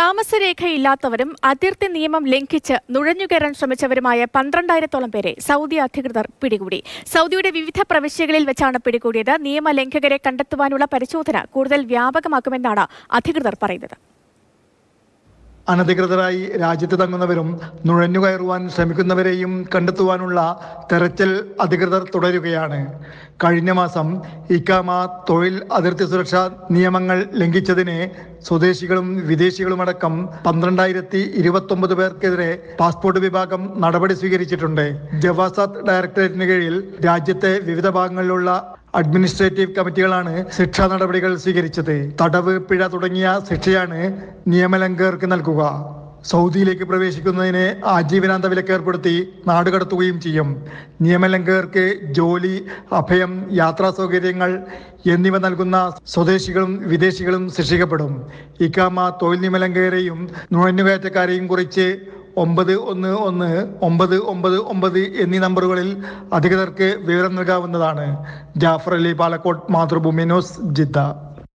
താമസരേഖയില്ലാത്തവരും അതിർത്തി നിയമം ലംഘിച്ച് നുഴഞ്ഞുകയറാൻ ശ്രമിച്ചവരുമായ പന്ത്രണ്ടായിരത്തോളം പേരെ സൗദി അധികൃതർ പിടികൂടി സൗദിയുടെ വിവിധ പ്രവിശ്യകളിൽ വെച്ചാണ് പിടികൂടിയത് നിയമലംഘകരെ കണ്ടെത്തുവാനുള്ള പരിശോധന കൂടുതൽ വ്യാപകമാക്കുമെന്നാണ് അധികൃതർ പറയുന്നത് അനധികൃതരായി രാജ്യത്ത് തങ്ങുന്നവരും നുഴഞ്ഞുകയറുവാൻ ശ്രമിക്കുന്നവരെയും കണ്ടെത്തുവാനുള്ള തെരച്ചിൽ അധികൃതർ തുടരുകയാണ് കഴിഞ്ഞ മാസം ഇക്കാമ തൊഴിൽ അതിർത്തി സുരക്ഷാ നിയമങ്ങൾ ലംഘിച്ചതിന് സ്വദേശികളും വിദേശികളുമടക്കം പന്ത്രണ്ടായിരത്തി ഇരുപത്തൊമ്പത് പേർക്കെതിരെ പാസ്പോർട്ട് വിഭാഗം നടപടി സ്വീകരിച്ചിട്ടുണ്ട് ജവാസാത്ത് ഡയറക്ടറേറ്റിന് കീഴിൽ രാജ്യത്തെ വിവിധ ഭാഗങ്ങളിലുള്ള അഡ്മിനിസ്ട്രേറ്റീവ് കമ്മിറ്റികളാണ് ശിക്ഷാ നടപടികൾ സ്വീകരിച്ചത് തടവ് പിഴ തുടങ്ങിയ ശിക്ഷയാണ് നിയമലംഘകർക്ക് നൽകുക സൗദിയിലേക്ക് പ്രവേശിക്കുന്നതിന് ആജീവനാന്ത വിലക്ക് ഏർപ്പെടുത്തി നാടുകടത്തുകയും ചെയ്യും നിയമലംഘകർക്ക് ജോലി അഭയം യാത്രാ സൗകര്യങ്ങൾ എന്നിവ നൽകുന്ന സ്വദേശികളും വിദേശികളും ശിക്ഷിക്കപ്പെടും ഇക്കാമ തൊഴിൽ നിയമലംഘകരെയും നുഴഞ്ഞുകയറ്റക്കാരെയും കുറിച്ച് ഒമ്പത് ഒന്ന് ഒന്ന് ഒമ്പത് ഒമ്പത് ഒമ്പത് എന്നീ നമ്പറുകളിൽ അധികൃതർക്ക് വിവരം നൽകാവുന്നതാണ് ജാഫർ അലി പാലക്കോട്ട് മാതൃഭൂമി ന്യൂസ് ജിദ്ദ